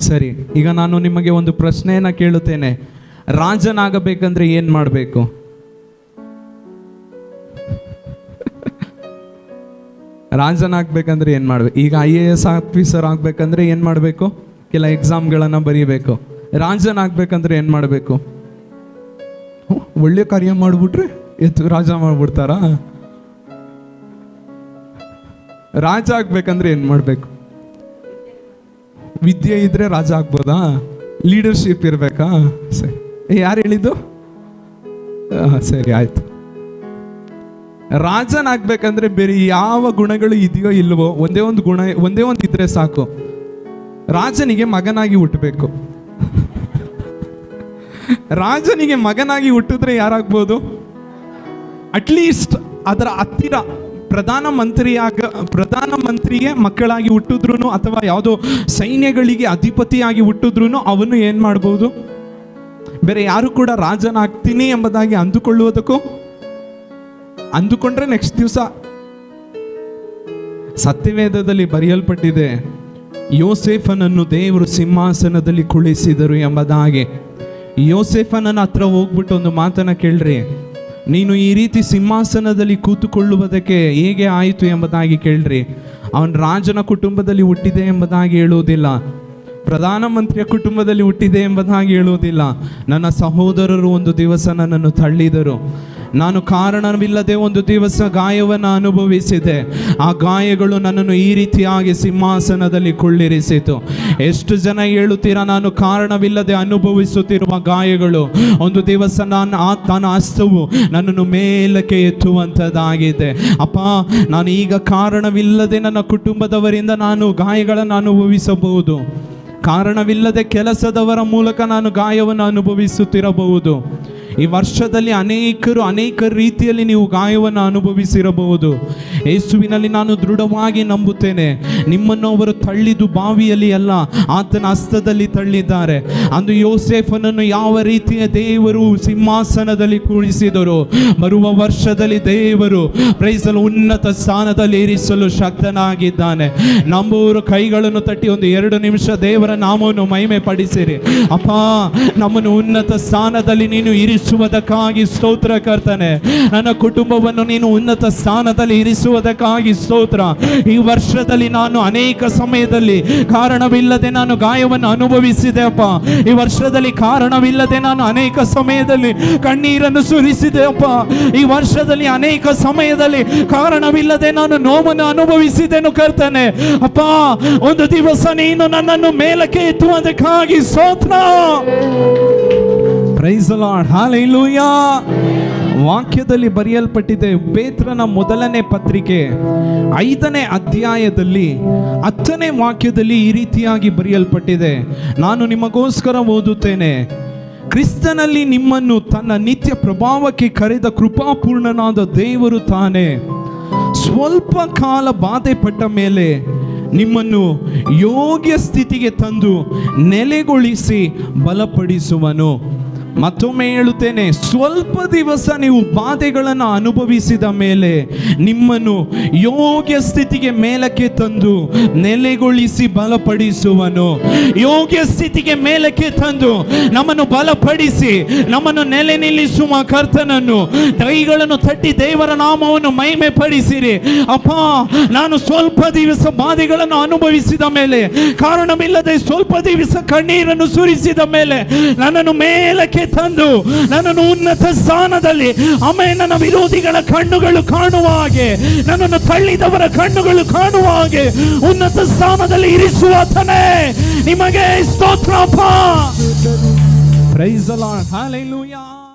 ಸರಿ ಈಗ ನಾನು ನಿಮಗೆ ಒಂದು ಪ್ರಶ್ನೆಯನ್ನ ಕೇಳುತ್ತೇನೆ ರಾಜನಾಗಬೇಕಂದ್ರೆ ಏನ್ ಮಾಡಬೇಕು ರಾಜನಾಗ್ಬೇಕಂದ್ರೆ ಏನ್ ಮಾಡ್ಬೇಕು ಈಗ ಐ ಎ ಎಸ್ ಆಫೀಸರ್ ಆಗ್ಬೇಕಂದ್ರೆ ಏನ್ ಮಾಡಬೇಕು ಕೆಲ ಎಕ್ಸಾಮ್ಗಳನ್ನ ಬರೀಬೇಕು ರಾಜನಾಗ್ಬೇಕಂದ್ರೆ ಏನ್ ಮಾಡಬೇಕು ಹ್ಮ್, ಒಳ್ಳೆ ಕಾರ್ಯ ಮಾಡ್ಬಿಟ್ರೆ ಎತ್ತು ರಾಜ ಮಾಡ್ಬಿಡ್ತಾರಾ ರಾಜ ಆಗ್ಬೇಕಂದ್ರೆ ಏನ್ ಮಾಡ್ಬೇಕು ವಿದ್ಯೆ ಇದ್ರೆ ರಾಜ ಆಗ್ಬೋದಾ ಲೀಡರ್ಶಿಪ್ ಇರ್ಬೇಕಾ ಸರಿ ಯಾರು ಹೇಳಿದ್ದು ಆ, ಸರಿ ಆಯ್ತು ರಾಜನಾಗ್ಬೇಕಂದ್ರೆ ಬೇರೆ ಯಾವ ಗುಣಗಳು ಇದೆಯೋ ಇಲ್ವೋ ಒಂದೇ ಒಂದು ಗುಣ ಒಂದೇ ಒಂದು ಇದ್ರೆ ಸಾಕು ರಾಜನಿಗೆ ಮಗನಾಗಿ ಹುಟ್ಟಬೇಕು ರಾಜನಿಗೆ ಮಗನಾಗಿ ಹುಟ್ಟಿದ್ರೆ ಯಾರಾಗ್ಬೋದು ಅಟ್ಲೀಸ್ಟ್ ಅದರ ಹತ್ತಿರ ಪ್ರಧಾನ ಮಂತ್ರಿಯಾಗ ಪ್ರಧಾನ ಮಂತ್ರಿಗೆ ಮಕ್ಕಳಾಗಿ ಹುಟ್ಟಿದ್ರು ಅಥವಾ ಯಾವುದೋ ಸೈನ್ಯಗಳಿಗೆ ಅಧಿಪತಿಯಾಗಿ ಹುಟ್ಟಿದ್ರು ಅವನು ಏನ್ ಮಾಡ್ಬೋದು ಬೇರೆ ಯಾರು ಕೂಡ ರಾಜನಾಗ್ತೀನಿ ಎಂಬುದಾಗಿ ಅಂದುಕೊಳ್ಳುವುದಕ್ಕೂ ಅಂದುಕೊಂಡ್ರೆ ನೆಕ್ಸ್ಟ್ ದಿವಸ ಸತ್ಯವೇದದಲ್ಲಿ ಬರೆಯಲ್ಪಟ್ಟಿದೆ ಯೋಸೇಫನನ್ನು ದೇವರು ಸಿಂಹಾಸನದಲ್ಲಿ ಕುಳಿಸಿದರು ಎಂಬುದಾಗಿ ಯೋಸೇಫನನ್ನ ಹತ್ರ ಹೋಗ್ಬಿಟ್ಟು ಒಂದು ಮಾತನ್ನ ಕೇಳ್ರಿ ನೀನು ಈ ರೀತಿ ಸಿಂಹಾಸನದಲ್ಲಿ ಕೂತುಕೊಳ್ಳುವುದಕ್ಕೆ ಹೇಗೆ ಆಯಿತು ಎಂಬುದಾಗಿ ಕೇಳ್ರಿ ಅವನ್ ರಾಜನ ಕುಟುಂಬದಲ್ಲಿ ಹುಟ್ಟಿದೆ ಎಂಬುದಾಗಿ ಹೇಳುವುದಿಲ್ಲ ಪ್ರಧಾನಮಂತ್ರಿಯ ಕುಟುಂಬದಲ್ಲಿ ಹುಟ್ಟಿದೆ ಎಂಬುದಾಗಿ ಹೇಳುವುದಿಲ್ಲ ನನ್ನ ಸಹೋದರರು ಒಂದು ದಿವಸ ನನ್ನನ್ನು ತಳ್ಳಿದರು ನಾನು ಕಾರಣವಿಲ್ಲದೆ ಒಂದು ದಿವಸ ಗಾಯವನ್ನು ಅನುಭವಿಸಿದೆ ಆ ಗಾಯಗಳು ನನ್ನನ್ನು ಈ ರೀತಿಯಾಗಿ ಸಿಂಹಾಸನದಲ್ಲಿ ಕುಳ್ಳಿರಿಸಿತು ಎಷ್ಟು ಜನ ಹೇಳುತ್ತೀರಾ ನಾನು ಕಾರಣವಿಲ್ಲದೆ ಅನುಭವಿಸುತ್ತಿರುವ ಗಾಯಗಳು ಒಂದು ದಿವಸ ನಾನು ಆ ತನ್ನ ಹಸ್ತವು ನನ್ನನ್ನು ಮೇಲಕ್ಕೆ ಎತ್ತುವಂಥದ್ದಾಗಿದೆ ಅಪ್ಪ ನಾನು ಈಗ ಕಾರಣವಿಲ್ಲದೆ ನನ್ನ ಕುಟುಂಬದವರಿಂದ ನಾನು ಗಾಯಗಳನ್ನು ಅನುಭವಿಸಬಹುದು ಕಾರಣವಿಲ್ಲದೆ ಕೆಲಸದವರ ಮೂಲಕ ನಾನು ಗಾಯವನ್ನು ಅನುಭವಿಸುತ್ತಿರಬಹುದು ಈ ವರ್ಷದಲ್ಲಿ ಅನೇಕರು ಅನೇಕ ರೀತಿಯಲ್ಲಿ ನೀವು ಗಾಯವನ್ನು ಅನುಭವಿಸಿರಬಹುದು ಯೇಸುವಿನಲ್ಲಿ ನಾನು ದೃಢವಾಗಿ ನಂಬುತ್ತೇನೆ ನಿಮ್ಮನ್ನು ಅವರು ತಳ್ಳಿದು ಬಾವಿಯಲ್ಲಿ ಅಲ್ಲ ಆತನ ಹಸ್ತದಲ್ಲಿ ತಳ್ಳಿದ್ದಾರೆ ಅಂದು ಯೋಸೇಫನನ್ನು ಯಾವ ರೀತಿಯ ದೇವರು ಸಿಂಹಾಸನದಲ್ಲಿ ಕೂಡಿಸಿದರು ಬರುವ ವರ್ಷದಲ್ಲಿ ದೇವರು ಪ್ರೈಸಲು ಉನ್ನತ ಸ್ಥಾನದಲ್ಲಿ ಇರಿಸಲು ಶಕ್ತನಾಗಿದ್ದಾನೆ ನಂಬುವರು ಕೈಗಳನ್ನು ತಟ್ಟಿ ಒಂದು ಎರಡು ನಿಮಿಷ ದೇವರ ನಾಮವನ್ನು ಮಹಿಮೆ ಪಡಿಸಿರಿ ಅಪ್ಪ ನಮ್ಮನ್ನು ಉನ್ನತ ಸ್ಥಾನದಲ್ಲಿ ನೀನು ಇರಿಸುವುದಕ್ಕಾಗಿ ಸ್ತೋತ್ರ ಕರ್ತನೆ ನನ್ನ ಕುಟುಂಬವನ್ನು ನೀನು ಉನ್ನತ ಸ್ಥಾನದಲ್ಲಿ ಇರಿಸುವುದಕ್ಕಾಗಿ ಸ್ತೋತ್ರ ಈ ವರ್ಷದಲ್ಲಿ ನಾನು ಅನೇಕ ಸಮಯದಲ್ಲಿ ಕಾರಣವಿಲ್ಲದೆ ನಾನು ಗಾಯವನ್ನು ಅನುಭವಿಸಿದೆ ಅಪ್ಪ ಈ ವರ್ಷದಲ್ಲಿ ಕಾರಣವಿಲ್ಲದೆ ನಾನು ಅನೇಕ ಸಮಯದಲ್ಲಿ ಕಣ್ಣೀರನ್ನು ಸುರಿಸಿದೆ ಅಪ್ಪ ಈ ವರ್ಷದಲ್ಲಿ ಅನೇಕ ಸಮಯದಲ್ಲಿ ಕಾರಣವಿಲ್ಲದೆ ನಾನು ನೋವನ್ನು ಅನುಭವಿಸಿದೆನು ಕರ್ತನೆ ಅಪ್ಪ ಒಂದು ದಿವಸ ನೀನು ನನ್ನನ್ನು ಮೇಲಕ್ಕೆ ಎತ್ತುವುದಕ್ಕಾಗಿ ಸ್ತೋತ್ರ ಪ್ರೈಸ್ ಲಾರ್ಡ್ ಹಾಲೆಲೂಯಾ ವಾಕ್ಯದಲ್ಲಿ ಬರೆಯಲ್ಪಟ್ಟಿದೆ ಪೇತ್ರನ ಮೊದಲನೇ ಪತ್ರಿಕೆ ಐದನೇ ಅಧ್ಯಾಯದಲ್ಲಿ ಹತ್ತನೇ ವಾಕ್ಯದಲ್ಲಿ ಈ ರೀತಿಯಾಗಿ ಬರೆಯಲ್ಪಟ್ಟಿದೆ ನಾನು ನಿಮಗೋಸ್ಕರ ಓದುತ್ತೇನೆ ಕ್ರಿಸ್ತನಲ್ಲಿ ನಿಮ್ಮನ್ನು ತನ್ನ ನಿತ್ಯ ಪ್ರಭಾವಕ್ಕೆ ಕರೆದ ಕೃಪಾಪೂರ್ಣನಾದ ದೇವರು ತಾನೇ ಸ್ವಲ್ಪ ಕಾಲ ಬಾಧೆ ಪಟ್ಟ ಮೇಲೆ ನಿಮ್ಮನ್ನು ಯೋಗ್ಯ ಸ್ಥಿತಿಗೆ ತಂದು ನೆಲೆಗೊಳಿಸಿ ಬಲಪಡಿಸುವನು ಮತ್ತೊಮ್ಮೆ ಹೇಳುತ್ತೇನೆ ಸ್ವಲ್ಪ ದಿವಸ ನೀವು ಬಾಧೆಗಳನ್ನು ಅನುಭವಿಸಿದ ಮೇಲೆ ನಿಮ್ಮನ್ನು ಯೋಗ್ಯ ಸ್ಥಿತಿಗೆ ಮೇಲಕ್ಕೆ ತಂದು ನೆಲೆಗೊಳಿಸಿ ಬಲಪಡಿಸುವನು ಯೋಗ್ಯ ಸ್ಥಿತಿಗೆ ಮೇಲಕ್ಕೆ ತಂದು ನಮ್ಮನ್ನು ಬಲಪಡಿಸಿ ನಮ್ಮನ್ನು ನೆಲೆ ನಿಲ್ಲಿಸುವ ಕರ್ತನನ್ನು ಕೈಗಳನ್ನು ತಟ್ಟಿ ದೇವರ ನಾಮವನ್ನು ಮಹಿಮೆ ಪಡಿಸಿರಿ ಅಪ್ಪ ನಾನು ಸ್ವಲ್ಪ ದಿವಸ ಬಾಧೆಗಳನ್ನು ಅನುಭವಿಸಿದ ಮೇಲೆ ಕಾರಣವಿಲ್ಲದೆ ಸ್ವಲ್ಪ ದಿವಸ ಕಣ್ಣೀರನ್ನು ಸುರಿಸಿದ ಮೇಲೆ ನನ್ನನ್ನು ಮೇಲಕ್ಕೆ ತಂದು ನನ್ನನ್ನು ಉನ್ನತ ಸ್ಥಾನದಲ್ಲಿ ಆಮೇಲೆ ನನ್ನ ವಿರೋಧಿಗಳ ಕಣ್ಣುಗಳು ಕಾಣುವ ಹಾಗೆ ನನ್ನನ್ನು ತಳ್ಳಿದವರ ಕಣ್ಣುಗಳು ಕಾಣುವ ಹಾಗೆ ಉನ್ನತ ಸ್ಥಾನದಲ್ಲಿ ಇರಿಸುವಾತನೇ ನಿಮಗೆ ಸ್ತೋತ್ರಪ್ಪ ಪ್ರೈಸ್ ಲಾರ್ಡ್ ಹalleluya